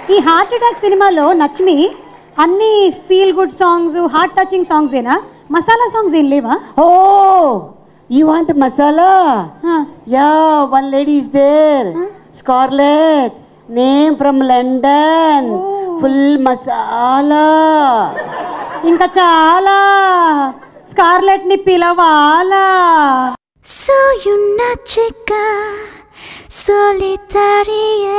ఈ heart attack సినిమాలో నచ్మి అన్ని feel good songs heart touching songs ఏనా మసాలా సాంగ్స్ ఏం లేవా oh you want masala yeah one lady is there Scarlett name from London full masala ఇంకా చాలా స్కార్లెట్ ని పిలవాలా Soy una chica solitaria.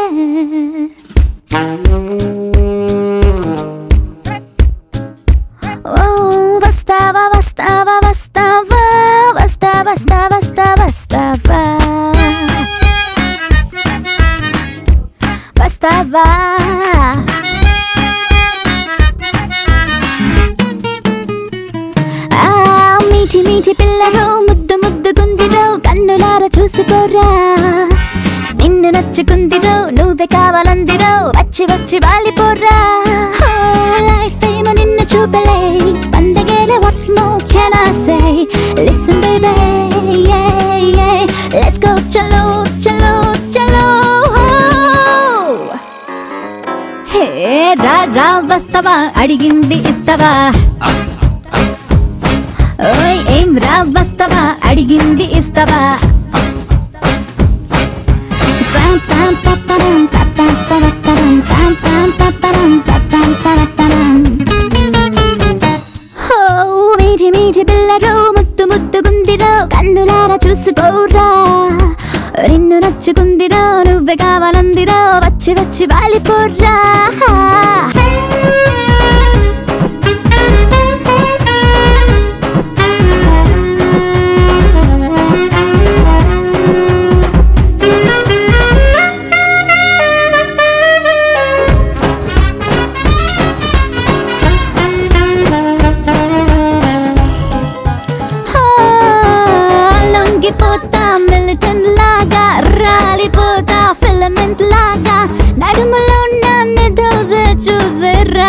Oh, bastaba, bastaba, bastaba, bastaba, bastaba, bastaba, bastaba. Bastaba. ఆ మీటి మీటి పిల్లలో ముద్దు ముద్దు గుందిరో కన్నులార చూసుకోరా నిన్ను నచ్చుకుందిరో నువ్వే కావాలందిరో వచ్చి వచ్చి వాలిపోరా లైఫ్ ఏమో నిన్ను చూపలే పండగేల what more can I say listen baby yeah yeah let's go చలో చలో చలో హే రా రా వస్తావా అడిగింది ఇస్తావా ఓయ్ ఏం రా వస్తావా అడిగింది ఇస్తావా పాం పాం పప్పరం పప్పం పరప్పరం పాం పాం పప్పరం పప్పం పరప్పరం హో మీటి మీటి పిల్లరు ముద్దు ముద్దు గుందిరో కన్నులారా చూసుకోరా నిన్ను నచ్చుకుందిరో నువ్వే కావాలందిరో వచ్చి వచ్చి వాలిపోర్రా హా, లొంగిపోతా మిలిటెంట్ లాగా రాలిపోతా ఫిలమెంట్ లాగా నడుములో నన్ను దోసే చూసిరా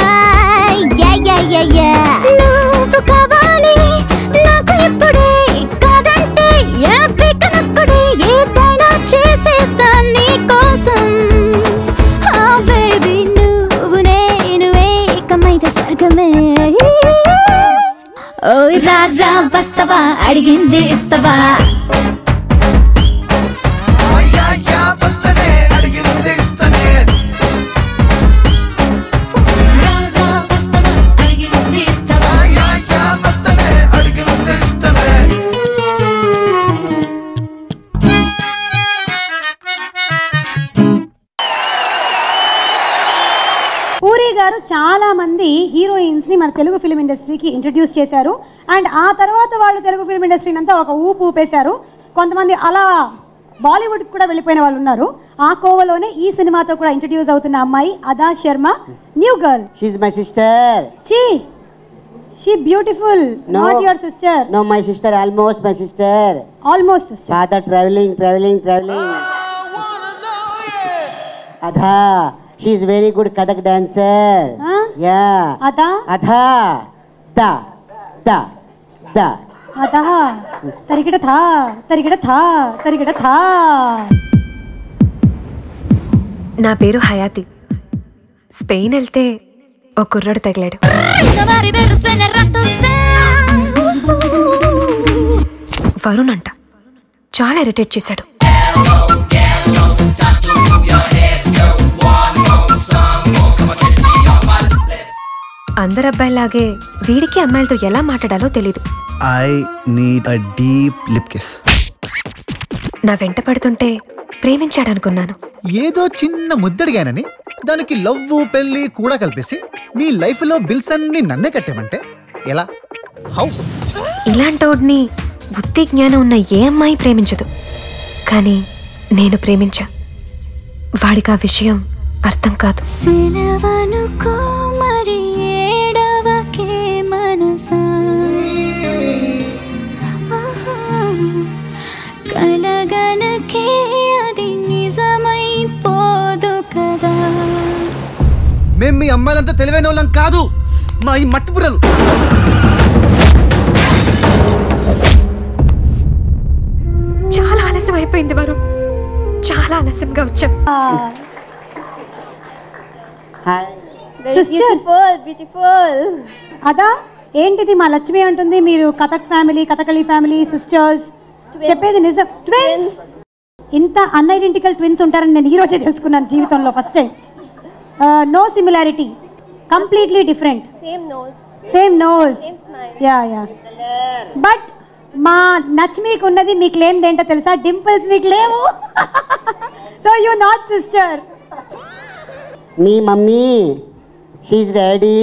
నువ్వు కావాలి నాకు ఇప్పుడే కాదంటే ఎనపికనప్పుడే ఏదైనా చేసేస్తా నీ కోసం ఆ బేబీ నువ్వు నేను ఏకమైతే స్వర్గమే ఓయ్ రా రా వస్తావా అడిగింది ఇస్తావా పూరి గారు చాలా మంది హీరోయిన్స్ ని మన తెలుగు ఫిల్మ్ ఇండస్ట్రీకి ఇంట్రడ్యూస్ చేశారు అండ్ ఆ తర్వాత వాళ్ళు తెలుగు ఫిల్మ్ ఇండస్ట్రీని అంతా ఒక ఊపు ఊపేశారు కొంతమంది అలా బాలీవుడ్ కూడా వెళ్ళిపోయిన వాళ్ళు ఉన్నారు ఆ కోవలోనే ఈ సినిమాతో కూడా ఇంట్రడ్యూస్ అవుతున్న అమ్మాయి Adah Sharma new girl she my sister చీ she beautiful No. Not your sister no my sister almost my sister almost sister father travelling travelling travelling Adah she very good Kathak dancer yeah Adah Adah the the the అదా తరిగిడ థా తరిగిడ థా తరిగిడ థా నా పేరు హయాతి Spain వెళ్తే ఓ కుర్రాడు తగిలాడు వరుణ్ అంట చాలా ఇరిటేట్ చేశాడు అందరు అబ్బాయిలాగే వీడికి అమ్మాయిలతో ఎలా మాట్లాడాలో తెలీదు I need a deep lip kiss నా వెంట పడుతుంటే ప్రేమించాడనుకున్నాను ఏదో చిన్న ముద్దడిగానని దానికి లవ్వు పెళ్లి కూడా కలిపేసి మీ లైఫ్ లో బిల్స్ అన్ని నన్నే కట్టేమంటే ఎలా హౌ ఇలాంటోడిని బుద్ధి జ్ఞానం ఉన్న ఏ అమ్మాయి ప్రేమించదు కానీ నేను ప్రేమించా వాడికి ఆ విషయం అర్థం కాదు సిలవనుకో మరి ఏడవకే మనసా ఆహా, కలగనకే అది నిజమైపోదు కదా మేము మీ అమ్మాయిలంతా తెలివైన వాళ్ళం కాదు మా ఈ మట్టి బుర్రలు చాలా ఆలస్యం అయిపోయింది వరుణ్ చాలా ఆలస్యంగా వచ్చాం హాయ్ సిస్టర్ బ్యూటిఫుల్ అదా ఏంటిది మా లక్ష్మి అంటుంది మీరు Kathak family Kathakali family sisters చెప్పేది నిజం ట్విన్స్ ఇంత అన్ఐడెంటికల్ ట్విన్స్ ఉంటారని నేను ఈ రోజే తెలుసుకున్నాను జీవితంలో first time no similarity completely different same nose same nose same smile yeah yeah but మా నచ్ మీకు ఉన్నది మీకు లేనిది ఏంటో తెలుసా డింపుల్స్ మీకు లేవు సో యూ నాట్ సిస్టర్ మీ mummy she's ready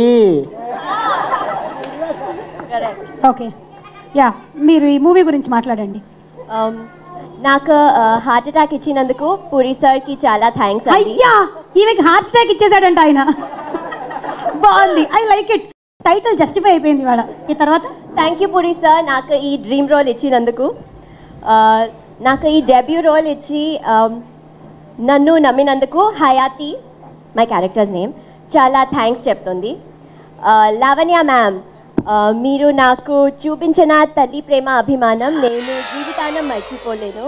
okay yeah మీరు ఈ మూవీ గురించి మాట్లాడండి నాకు హార్ట్ అటాక్ ఇచ్చినందుకు పూరి సార్కి చాలా థ్యాంక్స్ అండి అయ్యా ఈమెకి హార్ట్ అటాక్ ఇచ్చేసాడంట ఆయన బాగుంది I like it title justify అయిపోయింది ఇవాళ ఈ తర్వాత థ్యాంక్ యూ పూరి సార్ నాకు ఈ డ్రీమ్ రోల్ ఇచ్చినందుకు ఆ, నాకు ఈ డెబ్యూ రోల్ ఇచ్చి ఆమ్, నన్ను నమ్మినందుకు హయాతి మై క్యారెక్టర్స్ నేమ్ చాలా థ్యాంక్స్ చెప్తుంది ఆ, లావణ్య మ్యామ్ ఆ, మీరు నాకు చూపించిన తల్లి ప్రేమ అభిమానం నేను జీవితానం మర్చిపోలేను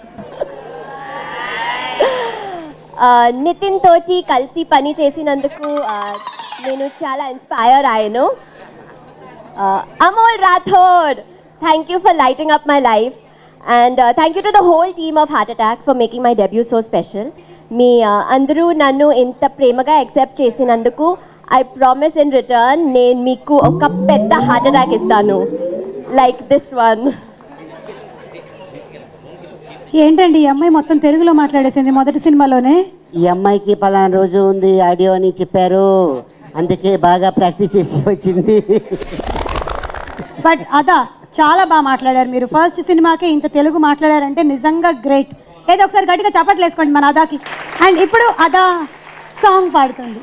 ఆ, నితిన్ తోటి కలిసి పని చేసినందుకు ఆ, నేను చాలా ఇన్స్పైర్ అయ్యాను Uh, Amol Rathod, thank you for lighting up my life. And uh, thank you to the whole team of Heart Attack for making my debut so special. Me uh, అందరూ నన్ను ఇంత ప్రేమగా యాక్సెప్ట్ చేసినందుకు I promise in return నేను మీకు ఒక పెద్ద heart attack ఇస్తాను లైక్ దిస్ వన్ ఏంటండి ఈ అమ్మాయి మొత్తం తెలుగులో మాట్లాడేసింది మొదటి సినిమాలోనే ఈ అమ్మాయికి పలానా రోజు ఉంది ఆడియో అని చెప్పారు అందుకే బాగా ప్రాక్టీస్ చేసి వచ్చింది బట్ అదా చాలా బాగా మాట్లాడారు మీరు ఫస్ట్ సినిమాకే ఇంత తెలుగు మాట్లాడారంటే నిజంగా గ్రేట్ ఏదో ఒకసారి గట్టిగా చప్పట్లు వేసుకోండి మన అదాకి అండ్ ఇప్పుడు అదా సాంగ్ పాడుతుంది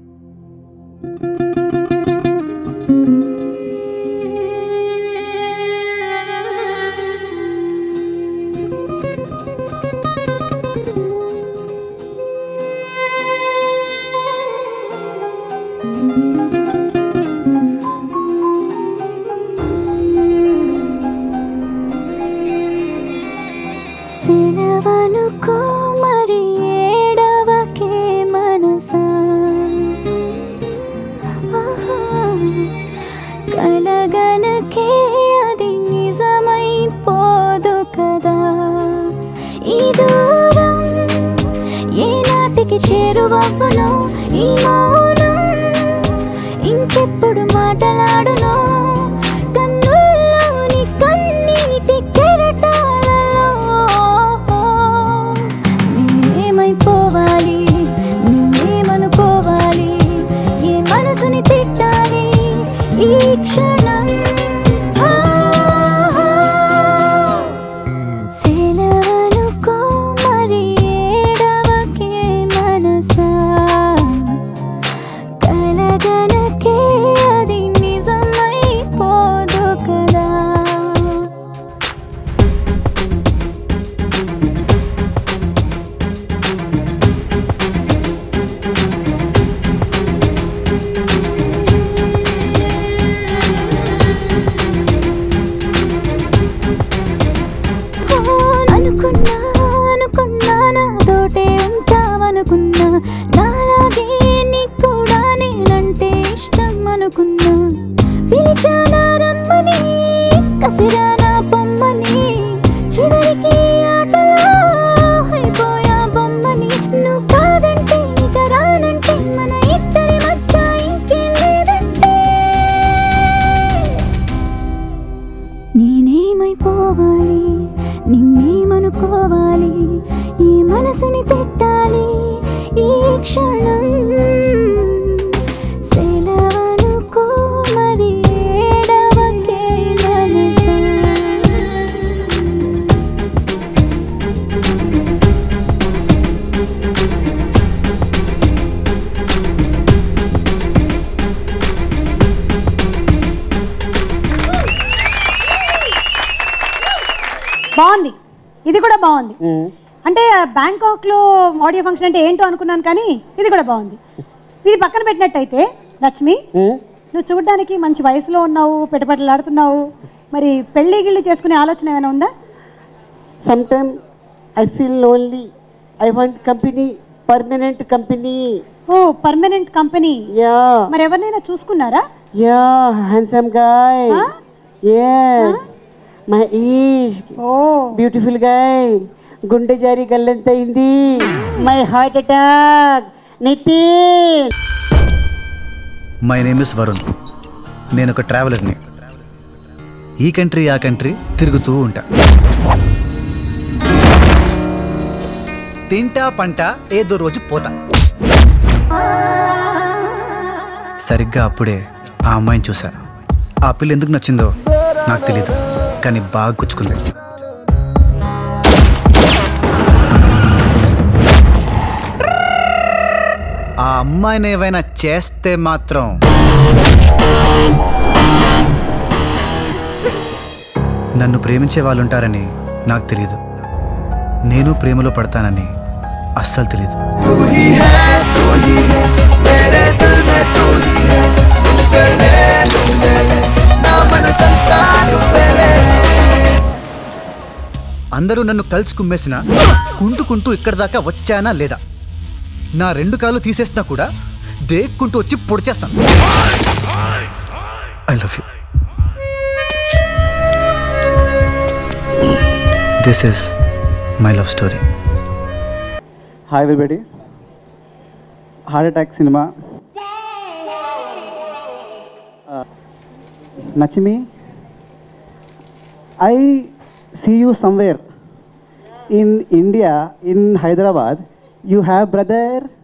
సెలవనుకో మరి ఏడవకే మనసా ఆహా. కలగనకే అది నిజమైపోదు కదా ఈ దూరం ఏనాటికి చేరువవ్వను ఈ మౌనం ఇంకెప్పుడు మాటలాడును కన్నుల్లోని కన్నీటి కెరటాలలో నేనేమైపోవాలి నేనేమనుకోవాలి ఏ మనసుని తిట్టాలి ఈ క్షణం ఆ, సెలవనుకో మరి ఏడవకే మనసా కలగనకే అది నిజమైపోదు కదా అనుకున్నా అనుకున్నా నాతోటే ఉంటావనుకున్నా నాలాగే నీకు కూడా నేనంటే ఇష్టం అనుకున్నా పిలిచానా రమ్మని కసిరానా పొమ్మని చివరికి ఆటలో అయిపోయా బొమ్మని నువ్వు కాదంటే ఇక రానంటే మన ఇద్దరి మధ్య ఇంకేం లేదంటే నేనేమైపోవాలి నిన్నేమనుకోవాలి ఈ మనసుని తిట్టాలి ఈ క్షణం సెలవనుకో మరి ఏడవకే మనసా బాగుంది ఇది కూడా బాగుంది ఉమ్. అంటే బ్యాంకాక్లో ఆడియో ఫంక్షన్ అంటే ఏంటో అనుకున్నాను కానీ ఇది కూడా బాగుంది ఇది పక్కన పెట్టినట్టయితే లక్ష్మి ఉమ్. నువ్వు చూడడానికి మంచి వయసులో ఉన్నావు పెటపటలాడుతున్నావు మరి పెళ్లి గిళ్ళి చేసుకునే ఆలోచన ఏమైనా ఉందా Sometimes I feel lonely. I want company, permanent company. Oh permanent company yeah మరి ఎవరినైనా చూసుకున్నారా yeah handsome guy Huh? Yes my ఈష్ ఓ బ్యూటిఫుల్ గాయ్ గుండె జారి గల్లంత అయింది my heart attack Nithin my name is Varun నేను ఒక ట్రావెలర్ని ఈ కంట్రీ ఆ కంట్రీ తిరుగుతూ ఉంటా తింటా పంట ఏదో రోజు పోతా సరిగ్గా అప్పుడే ఆ అమ్మాయిని చూసా ఆ పిల్ల ఎందుకు నచ్చిందో నాకు తెలీదు కానీ బాగా గుచ్చుకుంది ఆ అమ్మాయిని ఏవైనా చేస్తే మాత్రం నన్ను ప్రేమించే వాళ్ళు ఉంటారని నాకు తెలియదు నేను ప్రేమలో పడతానని అస్సలు తెలియదు అందరూ నన్ను కలిసి కుమ్మేసిన కుంటుకుంటూ ఇక్కడి దాకా వచ్చానా లేదా నా రెండు కాళ్ళు తీసేసినా కూడా దేక్కుంటూ వచ్చి పొడిచేస్తాను I love you this is my love story hi everybody heart attack cinema నచ్చిమి I see you somewhere in India in Hyderabad you have brother